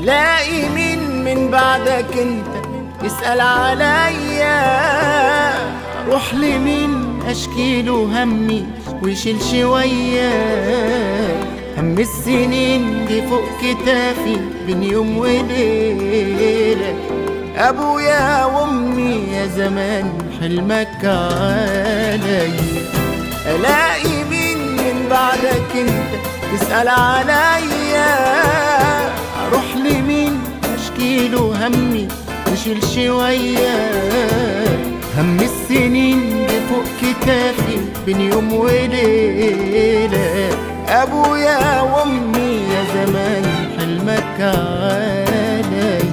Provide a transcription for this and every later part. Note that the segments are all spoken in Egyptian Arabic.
الاقي مين من بعدك انت يسأل عليا اروح لمين اشكي له همي ويشيل شوية هم السنين دي فوق كتافي بين يوم وليلة ابويا وامي يا زمان حلمك عليا الاقي مين من بعدك انت تسأل عليا اروح لمين اشكي له همي واشيل شوية هم السنين دي فوق كتافي بين يوم وليلة ابويا وامي يا زمان حلمك عليا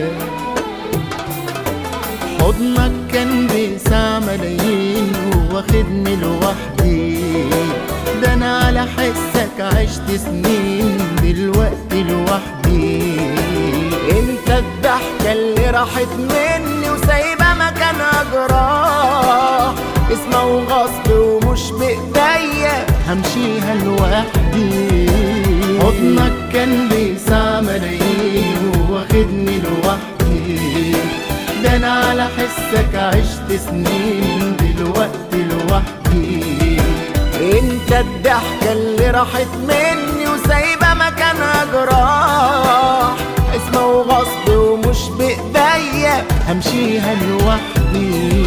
حضنك كان بيسع ملايين واخدني لوحدي ده انا على حسك عشت سنين دلوقتي لوحدي انت الضحكة اللي راحت مني وسايبة مكانها جراح اسمه وغصب ومش بايديا همشيها لوحدي حضنك كان بيسع ملايين واخدني لوحدي ده انا على حسك عشت سنين دلوقتي لوحدي انت الضحكة اللي راحت مني وسايبة مكانها جراح اسمه وغصب ومش بايديا همشيها لوحدي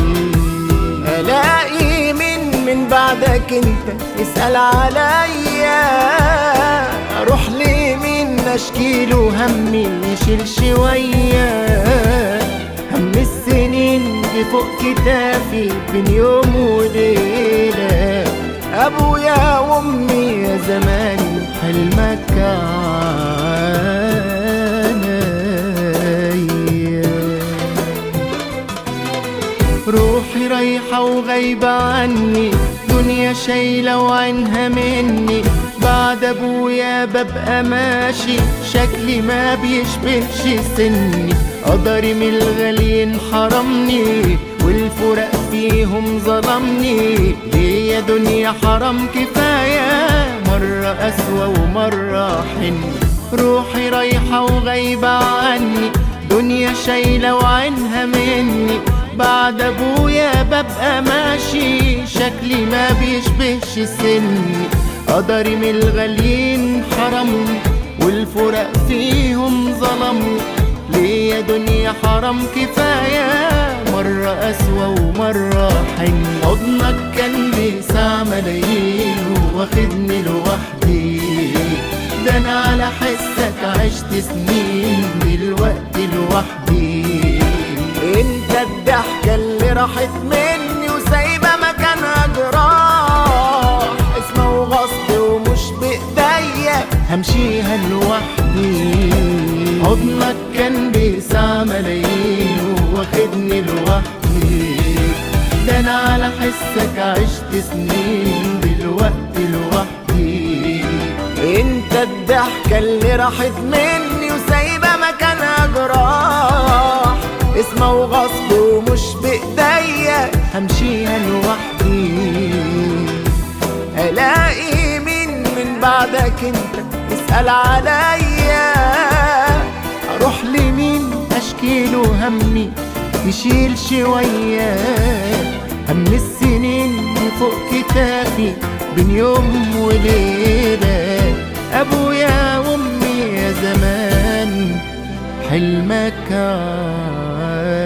الاقي مين من بعدك انت يسأل عليا اروح لمين اشكي له همي يشيل شوية هم السنين دي فوق كتافي بين يوم وليلة ابويا وامي يا زمان حلمك عليا روحي رايحة وغايبة عني دنيا شايلة وعينها مني بعد ابويا ببقى ماشي شكلي ما بيشبهش سني قدري من الغاليين حرمني والفرق فيهم ظلمني ليه يا دنيا حرام كفاية مرة أسوأ ومرة حن روحي رايحة وغايبة عني دنيا شايلة وعينها مني بعد ابويا ببقى ماشي شكلي ما بيشبهش سني قدري من الغاليين حرمني والفرق فيهم ظلمني ليه يا دنيا حرام كفاية مرة أسوأ ومرة حن حضنك كان بيسع ملايين واخدني لوحدي ده أنا على حسك عشت سنين دلوقتي لوحدي انت الضحكة اللي راحت مني وسايبة مكانها جراح اسمه وغصب ومش بايديا همشيها لوحدي حضنك كان بيسع ملايين واخدني لوحدي ده انا على حسك عشت سنين دلوقتي لوحدي انت الضحكة اللي راحت مني وسايبة مكانها جراح اسمه وغصب ومش بايديا همشيها لوحدي الاقي مين من بعدك انت يسأل عليا اروح لمين اشكي له همي يشيل شوية هم السنين فوق كتافي بين يوم وليلة ابويا وامي يا زمان حلمك